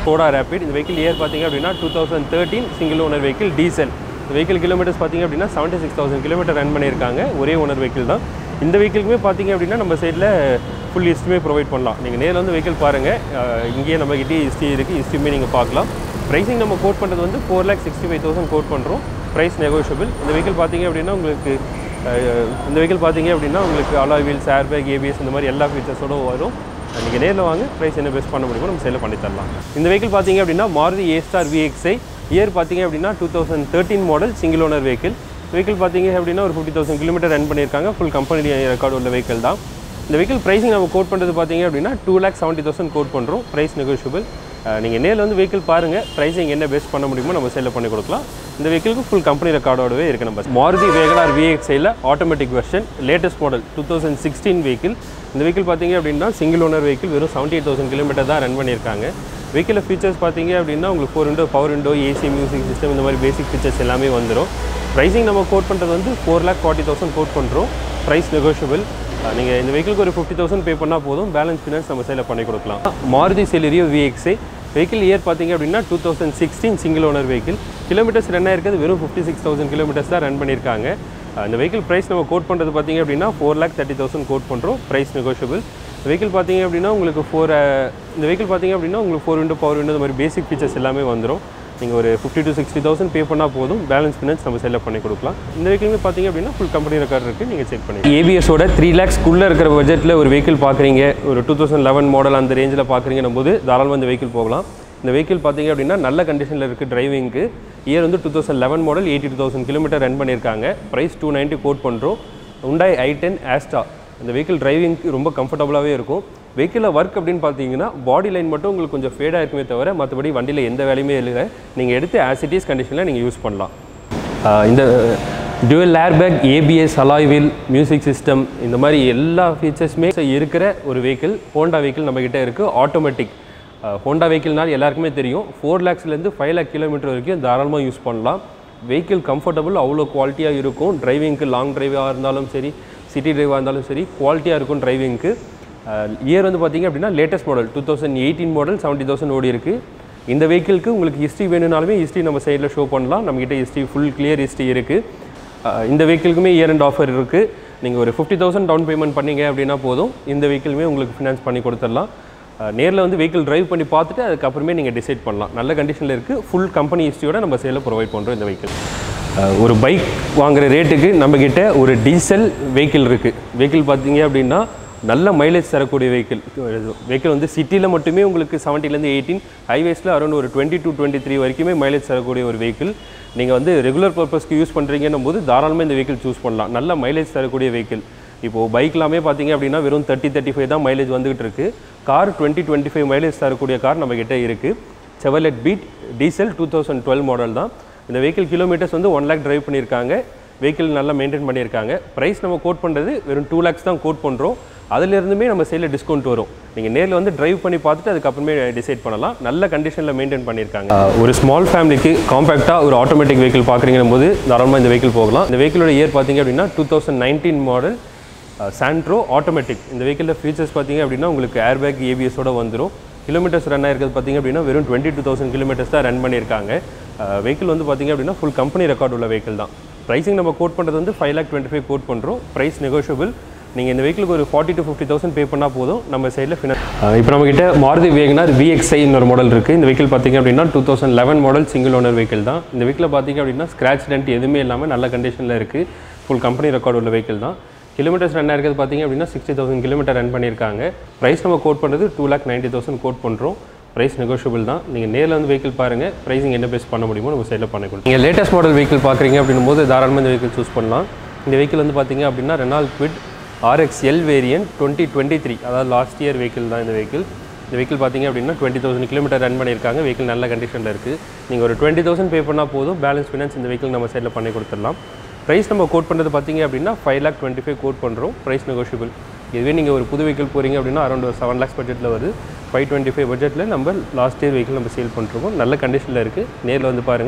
Skoda Rapid இந்த vehicle year பார்த்தீங்க அப்படின்னா two thousand thirteen single owner vehicle diesel இந்த வெஹிக்கிள் கிலோமீட்டர்ஸ் பார்த்தீங்க அப்படின்னா seventy six thousand kilometre run பண்ணியிருக்காங்க ஒரே ஓனர் வெஹிக்கிள் தான் இந்த வெஹிக்கிளுக்குமே பார்த்தீங்க அப்படின்னா நம்ம சைடில் ஃபுல் ஹிஸ்ட்ரியுமே ப்ரொவைட் பண்ணலாம் நீங்கள் நேரில் வந்து வெஹிக்கிள் பாருங்கள் இங்கேயே நம்ம கிட்டே ஹிஸ்ட்ரி இருக்குது ஹிஸ்ட்ரியுமே நீங்கள் பார்க்கலாம் ப்ரைஸிங் நம்ம கோட் பண்ணுறது வந்து four lakh sixty five thousand quote பண்ணுறோம் ப்ரைஸ் நெகோஷியபிள் இந்த வெஹிக்கிள் பார்த்தீங்க அப்படின்னா உங்களுக்கு அஹ், இந்த வெஹிக்கிள் பார்த்தீங்க அப்படின்னா உங்களுக்கு alloy wheels air bag ABS இந்த மாதிரி எல்லா ஃபீச்சர்ஸோட வரும் நீங்கள் நேரில் வாங்க ப்ரைஸ் என்ன பெஸ்ட் பண்ண முடியுமோ நம்ம சேல் பண்ணி தரலாம் இந்த வெஹிக்கிள் பார்த்தீங்க அப்படின்னா Maruti A Star VXI year பார்த்தீங்க அப்படின்னா two thousand thirteen model single owner vehicle vehicle பார்த்தீங்க அப்படின்னா ஒரு ஃபிஃப்டி தௌசண்ட் கிலோமீட்டர் ரன் பண்ணியிருக்காங்க ஃபுல் கம்பெனி ரெக்கார்டு உள்ள வெஹிக்கிள் தான் இந்த வெஹிக்கிள் ப்ரைஸிங் நம்ம கோட் பண்ணுறது பார்த்தீங்க அப்படின்னா two lakh seventy thousand quote பண்ணுறோம் ப்ரைஸ் நெகோஷியபிள் நீங்கள் நேரில் வந்து வெஹிக்கிள் பாருங்கள் ப்ரைஸிங் என்ன பெஸ்ட் பண்ண முடியுமோ நம்ம சேல் பண்ணி கொடுக்கலாம் இந்த வெஹிக்கிளுக்கு ஃபுல் கம்பெனி ரெக்கார்டோடவே இருக்குது நம்ம மாருதி வேகனார் விஎக்ஸ்ஐயில் automatic version latest model two thousand sixteen vehicle இந்த வெஹிக்கிள் பார்த்தீங்க அப்படின்னா சிங்கிள் ஓனர் வெஹிக்கிள் வெறும் செவன்ட்டி எயிட் தௌசண்ட் கிலோமீட்டர் தான் ரன் பண்ணியிருக்காங்க வெஹிக்கிள் ஃபீச்சர்ஸ் பார்த்தீங்க அப்படின்னா உங்களுக்கு four window power window AC music system இந்த மாதிரி பேசிக் ஃபீச்சர்ஸ் எல்லாமே வந்துடும் ப்ரைஸிங் நம்ம கோட் பண்ணுறது வந்து four lakh forty thousand quote பண்ணுறோம் ப்ரைஸ் நெகோஷியபிள் நீங்கள் இந்த வெஹிக்கிளுக்கு ஒரு ஃபிஃப்டி தௌசண்ட் பே பண்ணால் போதும் பேலன்ஸ் ஃபினான்ஸ் நம்ம சைடில் பண்ணி கொடுக்கலாம் Maruti Celerio VXI vehicle year பார்த்தீங்க அப்படின்னா two thousand sixteen single owner vehicle kilometres run ஆயிருக்கிறது வெறும் ஃபிஃப்டி சிக்ஸ் தௌசண்ட் கிலோமீட்டர்ஸ் தான் ரன் பண்ணியிருக்காங்க அஹ் இந்த வெஹிக்கிள் ப்ரைஸ் நம்ம கோட் பண்ணுறது பார்த்தீங்க அப்படின்னா four lakh thirty thousand quote பண்ணுறோம் ப்ரைஸ் நெகோஷியபிள் வெஹிக்கிள் பார்த்தீங்க அப்படின்னா உங்களுக்கு ஃபோர் இந்த வெஹிக்கிள் பார்த்தீங்க அப்படின்னா உங்களுக்கு ஃபோர் விண்டோ பவர் விண்டோ இந்த மாதிரி பேசிக் ஃபீச்சர்ஸ் எல்லாமே வந்துடும் நீங்கள் ஒரு fifty to sixty thousand pay பண்ணால் போதும் பேலன்ஸ் ஃபினான்ஸ் நம்ம செல்ல பண்ணி கொடுக்கலாம் இந்த வெஹிக்கிள் பார்த்தீங்க அப்படின்னா ஃபுல் கம்பெனி ரெக்கார்ட் இருக்குது நீங்கள் செக் பண்ணி ஏபிஎஸோட த்ரீ லேக்ஸ்க்குள்ளே இருக்கிற பட்ஜெட்டில் ஒரு வெஹிக்கிள் பார்க்குறீங்க ஒரு டூ தௌசண்ட் லெவன் மாடல் அந்த ரேஞ்சில் பார்க்குறீங்கன்னும் போது தாராளமாக இந்த வெஹிக்கிள் போகலாம் இந்த வெஹிக்கிள் பார்த்தீங்க அப்படின்னா நல்ல கண்டிஷனில் இருக்குது டிரைவிங்க்கு இயர் வந்து two thousand eleven model eighty two thousand kilometre run பண்ணியிருக்காங்க ப்ரைஸ் டூ நைன்ட்டி கோட் பண்ணுறோம் உண்டாய் ஐ டென் ஆஸ்டா இந்த வெஹிக்கிள் டிரைவிங்க்கு ரொம்ப கம்ஃபர்டபுளாகவே இருக்கும் வெஹிக்கிளில் ஒர்க் அப்படின்னு பார்த்தீங்கன்னா பாடி லைன் மட்டும் உங்களுக்கு கொஞ்சம் ஃபேடாக இருக்குமே தவிர மற்றபடி வண்டியில் எந்த வேலையுமே இல்லை நீங்கள் எடுத்து ஆசிட்டிஸ் கண்டிஷனில் நீங்கள் யூஸ் பண்ணலாம் ஆஹ் இந்த dual airbag ABS alloy wheel music system இந்த மாதிரி எல்லா ஃபீச்சர்ஸுமே இருக்கிற ஒரு வெஹிக்கிள் ஹோண்டா வெஹிக்கிள் நம்மக்கிட்ட இருக்குது ஆட்டோமேட்டிக் ஹோண்டா வெஹிக்கிள்னால் எல்லாருக்குமே தெரியும் ஃபோர் லேக்ஸ்லேருந்து ஃபைவ் லேக் கிலோமீட்டர் வரைக்கும் தாராளமாக யூஸ் பண்ணலாம் வெஹிக்கிள் கம்ஃபர்டபுள் அவ்வளோ குவாலிட்டியாக இருக்கும் டிரைவிங்க்கு லாங் டிரைவாக இருந்தாலும் சரி சிட்டி டிரைவாக இருந்தாலும் சரி குவாலிட்டியாக இருக்கும் டிரைவிங்க்கு இயர் வந்து பார்த்தீங்க அப்படின்னா latest model two thousand eighteen model seventy thousand ஓடி இருக்குது இந்த வெஹிக்கிளுக்கு உங்களுக்கு ஹிஸ்ட்ரி வேணும்னாலுமே ஹிஸ்ட்ரி நம்ம சைடில் ஷோ பண்ணலாம் நம்மக்கிட்ட ஹிஸ்ட்ரி ஃபுல் கிளியர் ஹிஸ்ட்ரி இருக்குது இந்த வெஹிக்கிளுக்குமே இயர் அண்ட் ஆஃபர் இருக்குது நீங்கள் ஒரு ஃபிஃப்டி தௌசண்ட் டவுன் பேமெண்ட் பண்ணீங்க அப்படின்னா போதும் இந்த வெஹிக்கிளுமே உங்களுக்கு ஃபினான்ஸ் பண்ணி கொடுத்துடலாம் நேரில் வந்து வெஹிக்கிள் டிரைவ் பண்ணி பார்த்துட்டு அதுக்கப்புறமே நீங்கள் டிசைட் பண்ணலாம் நல்ல கண்டிஷனில் இருக்குது ஃபுல் கம்பெனி ஹிஸ்ட்ரியோட நம்ம சேலில் ப்ரொவைட் பண்ணுறோம் இந்த வெஹிக்கிள் அஹ் ஒரு பைக் வாங்குற ரேட்டுக்கு நம்மக்கிட்ட ஒரு டீசல் வெஹிக்கிள் இருக்குது வெஹிக்கிள் பார்த்தீங்க அப்படின்னா நல்ல மைலேஜ் தரக்கூடிய வெஹிக்கிள் வெஹிக்கிள் வந்து சிட்டியில் மட்டுமே உங்களுக்கு செவன்ட்டிலேருந்து எயிட்டீன் ஹைவேஸில் அரௌண்ட் ஒரு டுவெண்ட்டி டூ டுவெண்ட்டி த்ரீ வரைக்குமே மைலேஜ் தரக்கூடிய ஒரு வெஹிக்கிள் நீங்கள் வந்து ரெகுலர் பர்பஸ்க்கு யூஸ் பண்ணுறீங்கன்னும் போது தாராளமாக இந்த வெஹிக்கிள் சூஸ் பண்ணலாம் நல்ல மைலேஜ் தரக்கூடிய வெஹிக்கிள் இப்போது பைக்லாமே பார்த்தீங்க அப்படின்னா வெறும் தேர்ட்டி தேர்ட்டி ஃபைவ் தான் மைலேஜ் வந்துகிட்டு இருக்கு car twenty twenty five mileage தரக்கூடிய கார் நம்மக்கிட்ட இருக்குது Chevrolet Beat diesel two thousand twelve model தான் இந்த வெஹிக்கிள் கிலோமீட்டர்ஸ் வந்து ஒன் லேக் டிரைவ் பண்ணியிருக்காங்க வெஹிக்கிள் நல்லா மெயின்டைன் பண்ணியிருக்காங்க ப்ரைஸ் நம்ம கோட் பண்ணுறது வெறும் டூ லேக்ஸ் தான் கோட் பண்ணுறோம் அதுலேருந்துமே நம்ம சைடில் டிஸ்கவுண்ட் வரும் நீங்கள் நேரில் வந்து டிரைவ் பண்ணி பார்த்துட்டு அதுக்கப்புறமே டிசைட் பண்ணலாம் நல்ல கண்டிஷனில் மெயின்டைன் பண்ணியிருக்காங்க ஆஹ் ஒரு ஸ்மால் ஃபேமிலிக்கு காம்பேக்டாக ஒரு ஆட்டோமேட்டிக் வெஹிக்கிள் பார்க்குறீங்கும் போது தாராளமாக இந்த வெஹிக்கிள் போகலாம் இந்த வெஹிக்கிளோட இயர் பார்த்தீங்க அப்படின்னா two thousand nineteen model Santro automatic இந்த வெஹிக்கிளில் ஃபீச்சர்ஸ் பார்த்தீங்க அப்படின்னா உங்களுக்கு ஏர்பேக் ஏபிஎஸோட வந்துடும் கிலோமீட்டர்ஸ் ரன் ஆயிருக்கிறது பார்த்தீங்க அப்படின்னா வெறும் டுவெண்ட்டி டூ தௌசண்ட் கிலோமீட்டர்ஸ் தான் ரன் பண்ணியிருக்காங்க வெஹிக்கிள் வந்து பார்த்தீங்க அப்படின்னா ஃபுல் கம்பெனி ரெக்கார்ட் உள்ள வெஹிக்கிள் தான் ப்ரைஸிங் நம்ம கோட் பண்ணுறது வந்து five lakh twenty five quote பண்ணுறோம் ப்ரைஸ் நெகோஷியபிள் நீங்கள் இந்த வெஹிக்கிளுக்கு ஒரு forty to fifty thousand pay பண்ணால் போதும் நம்ம சைடில் ஃபினான் இப்போ நம்மக்கிட்ட மாருதி வேகனார் விஎக்ஸ்ஐ ஒரு மாடல் இருக்குது இந்த வெஹிக்கிள் பார்த்தீங்க அப்படின்னா two thousand eleven model single owner vehicle தான் இந்த வெஹிக்கிள் பார்த்தீங்க அப்படின்னா ஸ்க்ராச் டென்ட் எதுவுமே இல்லாமல் நல்ல கண்டிஷனில் இருக்குது ஃபுல் கம்பெனி ரெக்கார்டு உள்ள வெஹிக்கிள் தான் கிலோமீட்டர்ஸ் ரன் ஆயிருக்கிறது பார்த்தீங்க அப்படின்னா சிக்ஸ்டி தௌசண்ட் கிலோமீட்டர் ரன் பண்ணியிருக்காங்க ப்ரைஸ் நம்ம கோட் பண்ணுறது two lakh ninety thousand quote பண்ணுறோம் ப்ரைஸ் நெகோஷியபிள் தான் நீங்கள் நேரில் வந்து வெஹிக்கிள் பாருங்கள் ப்ரைஸிங் என்ன பேஸ் பண்ண முடியுமோ நம்ம சைடில் பண்ணி கொடுக்கும் நீங்கள் லேட்டஸ்ட் மாடல் வெஹிக்கிள் பார்க்குறீங்க அப்படின்னும் போது தாராளமாக இந்த வெஹிக்கிள் சூஸ் பண்ணலாம் இந்த வெஹிக்கிள் வந்து பார்த்தீங்க அப்படின்னா Renault Kwid RX L variant twenty twenty three அதாவது லாஸ்ட் இயர் வெஹிக்கிள் தான் இந்த வெஹிக்கிள் இந்த வெஹிக்கிள் பார்த்தீங்க அப்படின்னா டுவெண்ட்டி தௌசண்ட் கிலோமீட்டர் ரன் பண்ணியிருக்காங்க வெஹிக்கிள் நல்ல கண்டிஷனில் இருக்குது நீங்கள் ஒரு டுவெண்ட்டி தௌசண்ட் பே பண்ணால் போதும் பேலன்ஸ் ஃபினான்ஸ் இந்த வெஹிக்கிள் நம்ம சைடில் பண்ணி கொடுத்துடலாம் ப்ரைஸ் நம்ம கோட் பண்ணுறது பார்த்தீங்க அப்படின்னா five lakh twenty five quote பண்ணுறோம் ப்ரைஸ் நெகோஷியபிள் இதுவே நீங்கள் ஒரு புது வெஹிக்கிள் போகிறீங்க அப்படின்னா அரௌண்ட் ஒரு செவன் லேக்ஸ் பட்ஜெட்டில் வருது ஃபைவ் டுவெண்ட்டி ஃபைவ் பட்ஜெட்டில் நம்ம லாஸ்ட் இயர் வெஹிக்கிள் நம்ம சேல் பண்ணிருக்கோம் நல்ல கண்டிஷனில் இருக்குது நேரில் வந்து பாருங்கள்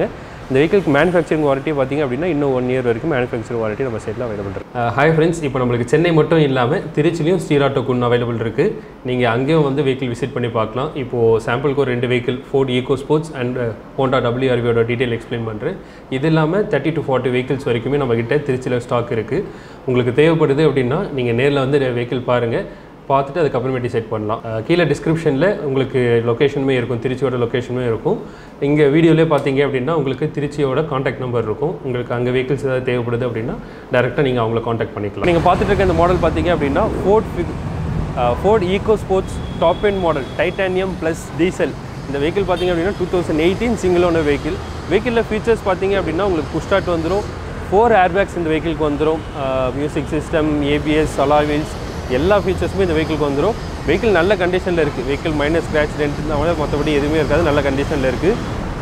இந்த வெஹிக்கிளுக்கு மேனுஃபேக்சரிங் வாரண்ட்டி பார்த்தீங்க அப்படின்னா இன்னும் ஒன் இயர் வரைக்கும் மேனுஃபேக்சரிங் வாரண்ட்டி நம்ம சைடில் அவைலபிள் இருக்கு ஹாய் ஃப்ரெண்ட்ஸ் இப்போ நம்மளுக்கு சென்னை மட்டும் இல்லாமல் திருச்சிலையும் ஸ்ரீராட்டோ குன் அவைலபிள் இருக்குது நீங்கள் அங்கேயும் வந்து வெஹிக்கிள் விசிட் பண்ணி பார்க்கலாம் இப்போது சாம்பிளுக்கு ஒரு ரெண்டு vehicle Ford Eco Sports and Honda டபிள்யூஆர்வியோட டீட்டெயில் எக்ஸ்பிளைன் பண்ணுறேன் இது இல்லாமல் தேர்ட்டி டு ஃபார்ட்டி வெஹிக்கிள்ஸ் வரைக்குமே நம்மக்கிட்ட திருச்சியில் ஸ்டாக் இருக்குது உங்களுக்கு தேவைப்படுது அப்படின்னா நீங்கள் நேரில் வந்து வெஹிக்கிள் பாருங்கள் பார்த்துட்டு அதுக்கப்புறமே டிசைட் பண்ணலாம் அஹ் கீழே டிஸ்கிரிப்ஷனில் உங்களுக்கு லொக்கேஷனுமே இருக்கும் திருச்சியோட லொக்கேஷனுமே இருக்கும் இங்கே வீடியோலேயே பார்த்தீங்க அப்படின்னா உங்களுக்கு திருச்சியோட காண்டாக்ட் நம்பர் இருக்கும் உங்களுக்கு அங்கே வெஹிக்கிள்ஸ் ஏதாவது தேவைப்படுது அப்படின்னா டேரெக்டாக நீங்கள் அவங்கள காண்டாக்ட் பண்ணிக்கலாம் நீங்கள் பார்த்துட்டு இருக்க இந்த மாடல் பார்த்தீங்க அப்படின்னா Ford Ford Eco Sports top end model Titanium plus diesel இந்த வெஹிக்கிள் பார்த்தீங்க அப்படின்னா two thousand eighteen single owner vehicle வெஹிக்கிளில் ஃபீச்சர்ஸ் பார்த்தீங்க அப்படின்னா உங்களுக்கு புஷ் ஸ்டார்ட் வந்துடும் ஃபோர் ஏர்பேக்ஸ் இந்த வெஹிக்கிளுக்கு வந்துடும் மியூசிக் சிஸ்டம் ஏபிஎஸ் அலாவில்ஸ் எல்லா ஃபீச்சர்ஸுமே இந்த வெஹிக்கிளுக்கு வந்துடும் வெஹிக்கிள் நல்ல கண்டிஷனில் இருக்குது வெஹிக்கிள் மைனஸ் ஸ்க்ராச் டென்ட் இருந்தால் மற்றபடி எதுவுமே இருக்காது நல்ல கண்டிஷனில் இருக்குது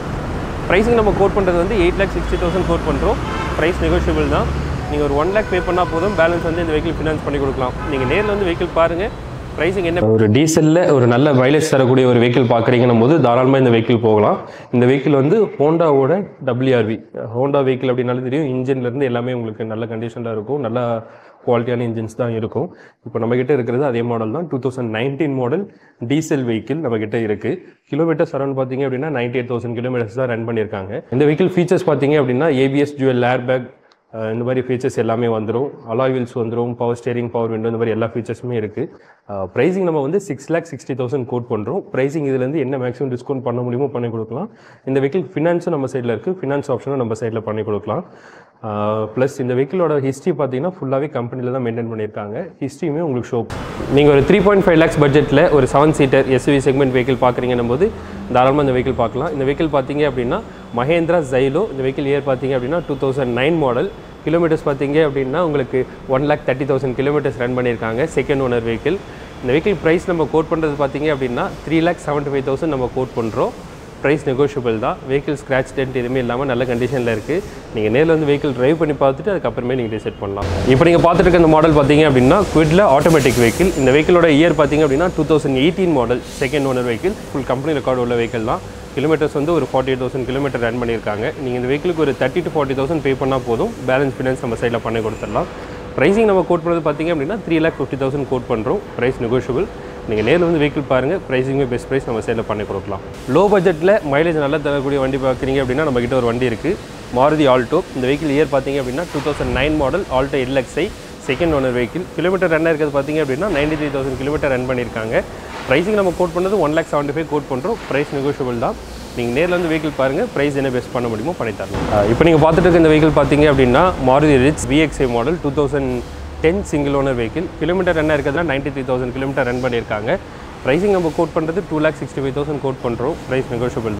ப்ரைஸிங் நம்ம கோட் பண்ணுறது வந்து eight lakh sixty thousand quote பண்ணுறோம் ப்ரைஸ் நெகோஷியபிள் தான் நீங்கள் ஒரு ஒன் லேக் பே பண்ணால் போதும் பேலன்ஸ் வந்து இந்த வெஹிக்கிள் ஃபினான்ஸ் பண்ணி கொடுக்கலாம் நீங்கள் நேரில் வந்து வெஹிக்கிள் பாருங்கள் ப்ரைஸிங் என்ன ஒரு டீசலில் ஒரு நல்ல மைலேஜ் தரக்கூடிய ஒரு வெஹிக்கிள் பார்க்குறீங்கன்னும் போது தாராளமாக இந்த வெஹிக்கிள் போகலாம் இந்த வெஹிக்கிள் வந்து ஹோண்டாவோட டபிள்யூஆர்வி ஹோண்டா வெஹிக்கிள் அப்படின்னாலும் தெரியும் இன்ஜின்லேருந்து எல்லாமே உங்களுக்கு நல்ல கண்டிஷனில் இருக்கும் நல்ல குவாலிட்டியான இன்ஜின்ஸ் தான் இருக்கும் இப்போ நம்மக்கிட்ட இருக்கிறது அதே மாடல் தான் two thousand nineteen model diesel vehicle நம்மக்கிட்ட இருக்குது கிலோமீட்டர்ஸ் அரௌண்ட் பார்த்தீங்க அப்படின்னா நைன்டி எயிட் தௌசண்ட் கிலோமீட்டர்ஸ் தான் ரன் பண்ணியிருக்காங்க இந்த வெஹிக்கிள் ஃபீச்சர்ஸ் பார்த்தீங்க அப்படின்னா ஏபிஎஸ் ஜுவல் ஏர் பேக் இந்த மாதிரி ஃபீச்சர்ஸ் எல்லாமே வந்துடும் அலாய் வீல்ஸ் வந்துடும் பவர் ஸ்டேரிங் பவர் விண்டோ இந்த மாதிரி எல்லா ஃபீச்சர்ஸுமே இருக்குது ப்ரைஸிங் நம்ம வந்து six lakh sixty thousand quote பண்ணுறோம் ப்ரைஸிங் இதுலேருந்து என்ன மேக்ஸிமம் டிஸ்கவுண்ட் பண்ண முடியுமோ பண்ணி கொடுக்கலாம் இந்த வெஹிக்கிள் ஃபினான்ஸும் நம்ம சைடில் இருக்குது ஃபினான்ஸ் ஆப்ஷனும் நம்ம சைடில் பண்ணி கொடுக்கலாம் ப்ளஸ் இந்த வெஹிக்கிளோட ஹிஸ்ட்ரி பார்த்தீங்கன்னா ஃபுல்லாகவே கம்பெனியில் தான் மெயின்டைன் பண்ணியிருக்காங்க ஹிஸ்ட்ரியுமே உங்களுக்கு ஷோ நீங்கள் ஒரு த்ரீ பாயிண்ட் ஃபைவ் லேக்ஸ் பட்ஜெட்டில் ஒரு seven seater SUV segment vehicle பார்க்குறீங்கன்னும் போது தாராளமாக இந்த வெஹிக்கிள் பார்க்கலாம் இந்த வெஹிக்கிள் பார்த்தீங்க அப்படின்னா மஹேந்திரா ஜைலோ இந்த வெஹிக்கிள் இயர் பார்த்தீங்க அப்படின்னா two thousand nine model kilometres பார்த்தீங்க அப்படின்னா உங்களுக்கு one lakh thirty thousand kilometres run பண்ணியிருக்காங்க செகண்ட் ஓனர் வெஹிக்கிள் இந்த வெஹிக்கிள் ப்ரைஸ் நம்ம கோட் பண்ணுறது பார்த்தீங்க அப்படின்னா three lakh seventy five thousand நம்ம கோட் பண்ணுறோம் ப்ரைஸ் நெகோஷியபிள் தான் வெஹிக்கிள் ஸ்க்ராச் டென்ட் எதுவுமே இல்லாமல் நல்ல கண்டிஷனில் இருக்குது நீங்கள் நேரில் வந்து வெஹிக்கிள் டிரைவ் பண்ணி பார்த்துட்டு அதுக்கப்புறமே நீங்கள் டிசைட் பண்ணலாம் இப்போ நீங்கள் பார்த்துட்டு இருக்க இந்த மாடல் பார்த்தீங்க அப்படின்னா குவிட்ல ஆட்டோமேட்டிக் வெஹிக்கிள் இந்த வெஹிக்கிளோட இயர் பார்த்தீங்க அப்படின்னா two thousand eighteen model second owner vehicle full company record உள்ள வெஹிக்கிள் தான் கிலோமீட்டர்ஸ் வந்து ஒரு forty eight thousand kilometre run பண்ணியிருக்காங்க நீங்கள் இந்த வெஹிக்கிளுக்கு ஒரு thirty to forty thousand pay பண்ணால் போதும் பேலன்ஸ் ஃபினான்ஸ் நம்ம சைடில் பண்ணி கொடுத்துடலாம் ப்ரைஸிங் நம்ம கோட் பண்ணுறது பார்த்தீங்க அப்படின்னா three lakh fifty thousand quote பண்ணுறோம் ப்ரைஸ் நெகோஷியபிள் நீங்கள் நேரில் வந்து வெஹிக்கிள் பாருங்கள் ப்ரைஸிங்குமே பெஸ்ட் ப்ரைஸ் நம்ம சைடில் பண்ணி கொடுக்கலாம் லோ பட்ஜெட்டில் மைலேஜ் நல்லா தரக்கூடிய வண்டி பார்க்குறீங்க அப்படின்னா நம்மக்கிட்ட ஒரு வண்டி இருக்குது மாருதி ஆல்டோ இந்த வெஹிக்கிள் இயர் பார்த்தீங்க அப்படின்னா two thousand nine model Alto LXI second owner vehicle kilometre run இருக்கிறது பார்த்தீங்க அப்படின்னா ninety three thousand kilometre run பண்ணியிருக்காங்க ப்ரைஸிங் நம்ம கோட் பண்ணது one lakh seventy five quote பண்ணுறோம் ப்ரைஸ் நெகோஷியபிள் தான் நீங்கள் நேரில் வந்து வெஹிக்கிள் பாருங்கள் ப்ரைஸ் என்ன பெஸ்ட் பண்ண முடியுமோ பண்ணி தரலாம் இப்போ நீங்கள் பார்த்துட்டு இருக்க இந்த வெஹிக்கிள் பார்த்தீங்க அப்படின்னா Maruti Ritz VXI model two thousand ten single owner vehicle kilometre run இருக்கிறதுனா ninety three thousand kilometre run பண்ணியிருக்காங்க ப்ரைஸிங் நம்ம கோட் பண்ணுறது two lakh sixty five thousand quote பண்ணுறோம் ப்ரைஸ் நெகோஷியபிள்